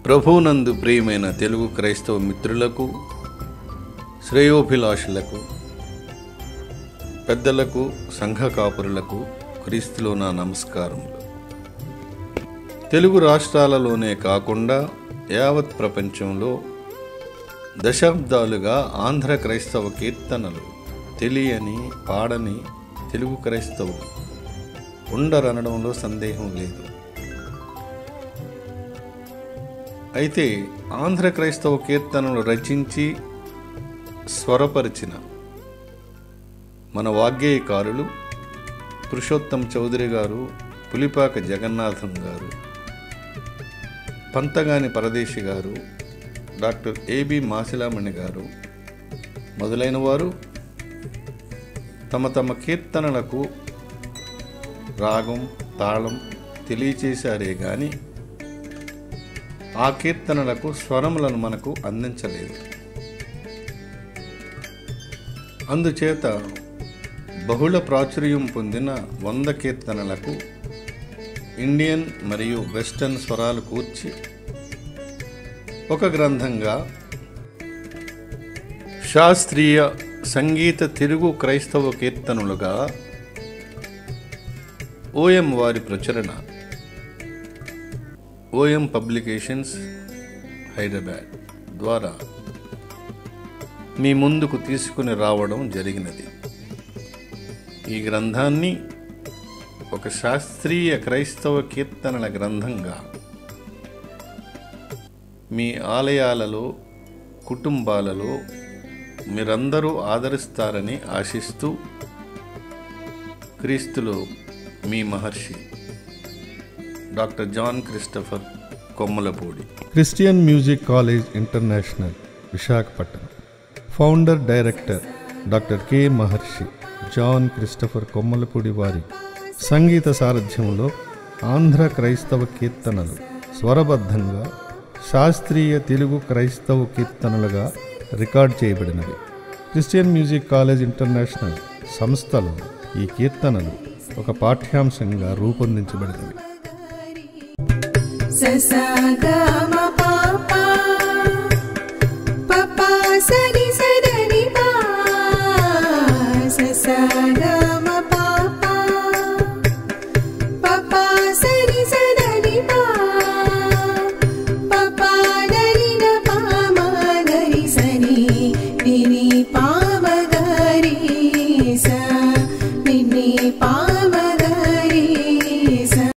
ప్రభువునందు ప్రియమైన తెలుగు క్రైస్తవ మిత్రులకు శ్రేయోభిలాషులకు పెద్దలకు సంఘ కాపురులకు క్రీస్తులో నా నమస్కారములు తెలుగు రాష్ట్రాలలోనే కాకుండా యావత్ ప్రపంచంలో దశాబ్దాలుగా ఆంధ్ర క్రైస్తవ కీర్తనలు తెలియని పాడని తెలుగు క్రైస్తవులు ఉండరనడంలో సందేహం లేదు అయితే ఆంధ్ర క్రైస్తవ కీర్తనలు రచించి స్వరపరిచిన మన వాగ్గేయకారులు పురుషోత్తం చౌదరి గారు పులిపాక జగన్నాథం గారు పంతగాని పరదేశి గారు డాక్టర్ ఏబి మాసిలామణి గారు మొదలైన వారు తమ తమ కీర్తనలకు రాగం తాళం తెలియచేశారే గాని ఆ కీర్తనలకు స్వరములను మనకు అందించలేదు అందుచేత బహుళ ప్రాచుర్యం పొందిన వంద కీర్తనలకు ఇండియన్ మరియు వెస్టర్న్ స్వరాలు కూర్చి ఒక గ్రంథంగా శాస్త్రీయ సంగీత తెలుగు క్రైస్తవ కీర్తనలుగా ఓఎం వారి ప్రచురణ ఓఎం పబ్లికేషన్స్ హైదరాబాద్ ద్వారా మీ ముందుకు తీసుకుని రావడం జరిగినది ఈ గ్రంథాన్ని ఒక శాస్త్రీయ క్రైస్తవ కీర్తనల గ్రంథంగా మీ ఆలయాలలో కుటుంబాలలో మీరందరూ ఆదరిస్తారని ఆశిస్తూ క్రీస్తులో మీ Maharshi doctor John Christopher Kommalapudi Christian music college international Visakhapatnam founder director doctor K Maharshi John Christopher Kommalapudi వారి సంగీత సారథ్యంలో ఆంధ్ర క్రైస్తవ కీర్తనలు స్వరబద్ధంగా శాస్త్రీయ తెలుగు క్రైస్తవ కీర్తనలుగా రికార్డ్ చేయబడినవి క్రిస్టియన్ మ్యూజిక్ కాలేజ్ ఇంటర్నేషనల్ సంస్థలో ఈ కీర్తనలు ఒక పాఠ్యాంశంగా రూపొందించబడినవి ససా గమ పాప పపా సరి సదని పా ససా గమ